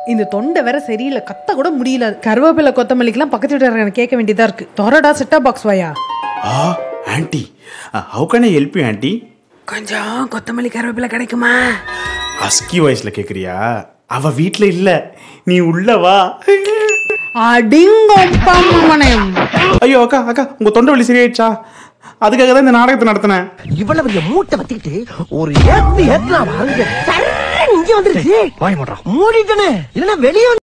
இந்த தொண்டை வேற சரியில்லை கத்த கூட முடியல கருவேப்பிலை கொத்தமல்லிக்கெல்லாம் பக்கத்து வீட்டுக்காரங்க கேட்க வேண்டியதா இருக்கு தோரடா செட்டா பாக்ஸ் வாயா ஆ auntie how can I help you auntie கொஞ்சம் கொத்தமல்லி கருவேப்பிலை கிடைக்குமா அஸ்கி வாய்ஸ்ல கேக்குறியா அவ வீட்ல இல்ல நீ உள்ள வா அடிங்கொப்பம் ஐயோ அக்கா அக்கா உங்க தொண்டை வலி சரியாயிடுச்சா அதுக்காக தான் இந்த நாடகத்தை நடத்தினேன் இவ்வளவு பெரிய மூட்டை வச்சுக்கிட்டு ஒரு ஏத்து ஏத்துனா வாங்க இங்க வந்துருச்சு மூடிட்டனே இல்லன்னா வெளியே